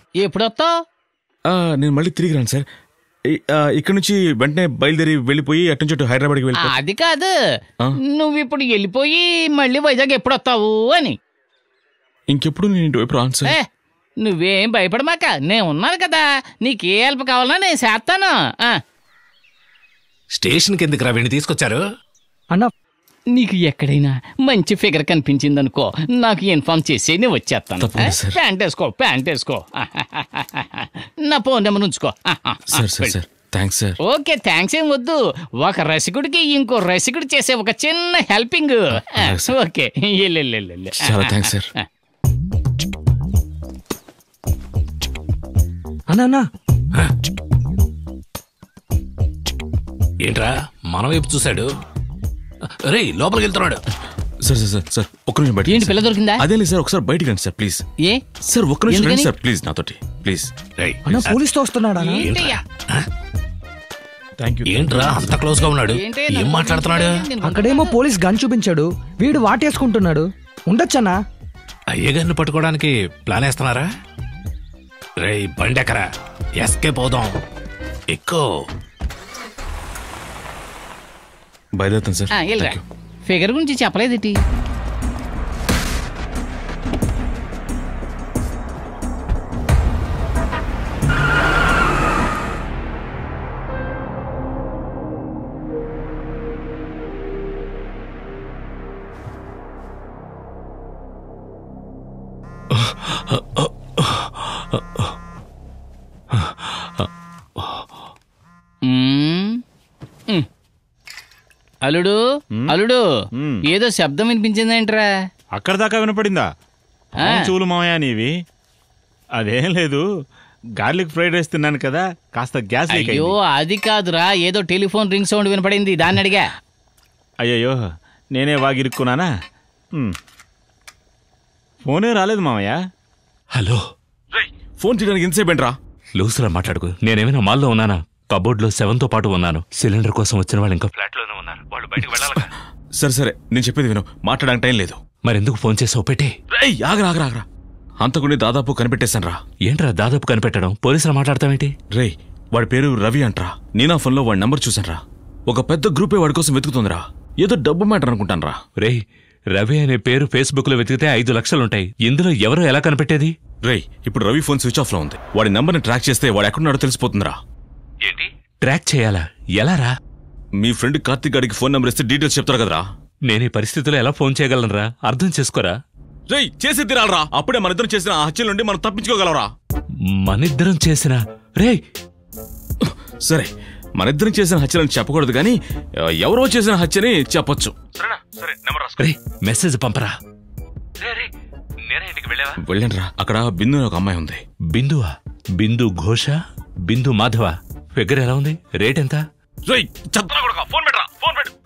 ఎప్పుడు వస్తావు ఆ, నేను మళ్ళీ తిరిగి రాను సార్ ఈ- ఆ, ఇక్కడ నుంచి వెంటనే బయలుదేరి వెళ్ళిపోయి అటు నుంచి అటు హైదరాబాద్కి వెళ్ళిపో అది కాదు ఆ? నువ్వు ఇప్పుడు వెళ్ళిపోయి మళ్ళీ వైజాగ్ ఎప్పుడు వస్తావు అని ఇంకెప్పుడు నేను ఇటువైపు రాను సార్ ఏ నువ్వేం భయపడమాక నేను ఉన్నాను కదా నీకు ఏ హెల్ప్ కావాలన్నా నేను చేస్తాను ఆ, స్టేషన్కి ఎందుకు రా వీడిని తీసుకొచ్చారు అన్న నీకు ఎక్కడైనా మంచి ఫిగర్ కనిపించిందనుకో నాకు ఇన్ఫార్మ్ చేసి నేను వచ్చేస్తాను తప్పకుండా, సార్. ప్యాంట్ వేసుకో ప్యాంట్ వేసుకో నా ఫోన్ నెంబర్ ఉంచుకో ఆ, ఆ, ఆ, సార్ సార్ వెళ్ళు. Sir thanks sir okay thanks ఏం వద్దు ఒక రసికుడికి ఇంకో రసికుడు చేసే ఒక చిన్న హెల్పింగ్ అలాగే సార్. ఓకే వెళ్ళు, వెళ్ళు, వెళ్ళు, వెళ్ళు. చాలా థ్యాంక్స్ సార్ అన్న అన్న ఏంట్రా మన వైపు చూశాడు రే లోపలికి వెళ్తున్నాడు సార్ సార్ సార్ సార్ ఒక్క నిమిషం బయట ఏంటి పిల్ల దొరికిందా అదే లేదు సార్ ఒకసారి బయటికి రండి సార్ ప్లీజ్ ఏ సార్ ఒక్క నిమిషం రండి ఎందుకని? సార్ ప్లీజ్ నాతోటి ప్లీజ్ రేయ్, అన్న పోలీస్తో వస్తున్నాడా అన్న? ఏంటయ్యా? థ్యాంక్ యూ ఏంట్రా అంత క్లోజ్ గా ఉన్నాడు ఏంటయ్యా ఏం నన్ను మాట్లాడుతున్నాడు నేను అక్కడేమో పోలీస్ గన్ చూపించాడు వీడు వాటేసుకుంటున్నాడు ఉండొచ్చన్నా అయ్యగారిని పట్టుకోవడానికి ప్లాన్ వేస్తున్నారా రే బండెకరా ఎస్కే పోదాం ఎక్కువ బయలుదేరుతాను సార్ ఆ, వెళ్ళరా Thank you. ఫిగర్ గురించి చెప్పలేదేటి మ్మ్. మ్. అల్లుడు అల్లుడు ఏదో శబ్దం వినిపించిందేంట్రా అక్కడ దాకా వినపడిందా ఆ. అవును చూలు మామయ్య నీవి అదేం లేదు గార్లిక్ ఫ్రైడ్ రైస్ తిన్నాను కదా కాస్త గ్యాస్ లీక్ అయ్యో అయింది అది కాదురా ఏదో టెలిఫోన్ రింగ్ సౌండ్ వినపడింది దాన్ని అడిగా అయ్యయ్యో నేనే వాగిరుక్కున్నానా హ్మ్. ఫోనే రాలేదు మామయ్య హలో ఫోన్ తీయడానికి ఎంతసేపు ఏంట్రా లూసులా మాట్లాడుకు నేనేమైనా మాల్లో ఉన్నానా కబోర్డ్ లో సెవెన్ తో పాటు ఉన్నాను సిలిండర్ కోసం వచ్చిన వాళ్ళు ఇంకా ఫ్లాట్ లోనే ఉన్నారు వాళ్ళు బయటకు వెళ్ళాలి సరే సరే నేను చెప్పేది విను మాట్లాడడానికి టైం లేదు మరెందుకు ఫోన్ చేసావు పెట్టే రేయ్ ఆగరా ఆగరా ఆగరా అంతకుని దాదాపు కనిపెట్టేశాను రా ఏంట్రా దాదాపు కనిపెట్టడం పోలీసులు మాట్లాడతామేంటి రేయ్ వాడి పేరు రవి అంట్రా నేనా ఫోన్లో వాడి నంబర్ చూశాను రా ఒక పెద్ద గ్రూపే వాడి కోసం వెతుకుతుందిరా ఏదో డబ్బు మ్యాటర్ అనుకుంటాను రా రేయ్ రవి అనే పేరు ఫేస్బుక్ లో వెతికితే ఐదు లక్షలుంటాయి ఇందులో ఎవరో ఎలా కనిపెట్టేది రేయ్ ఇప్పుడు రవి ఫోన్ స్విచ్ ఆఫ్ లో ఉంది వాడి నంబర్ని ట్రాక్ చేస్తే వాడు ఎక్కడున్నాడో తెలిసిపోతుందిరా ఏంటి ట్రాక్ చేయాలా ఎలా రా మీ ఫ్రెండ్ కార్తిక్ గారికి ఫోన్ నెంబర్ ఇస్తే డీటెయిల్స్ చెప్తారు కదరా నేను ఈ పరిస్థితిలో ఎలా ఫోన్ చేయగలనరా అర్థం చేసుకోరా రేయ్ చేసి తిరాలరా అప్పుడే మన ఇద్దరం చేసిన ఆ హత్యల నుండి మనం తప్పించుకోగలరా మనిద్దరం చేసిన రేయ్ సరే మన ఇద్దరం చేసిన హత్యలని చెప్పకూడదు కానీ ఆ, ఎవరో చేసిన హత్యని చెప్పొచ్చు రేయ్ మెసేజ్ పంపరా నేనే ఇంటికి వెళ్ళావా వెళ్ళండిరా అక్కడ బిందు అనే ఒక అమ్మాయి ఉంది బిందువా బిందు ఘోష బిందు మాధవ ఫిగర్ ఎలా ఉంది రేట్ ఎంత రేయ్ చెత్తనా కొడుకా, ఫోన్ పెట్టరా ఫోన్ పెట్టు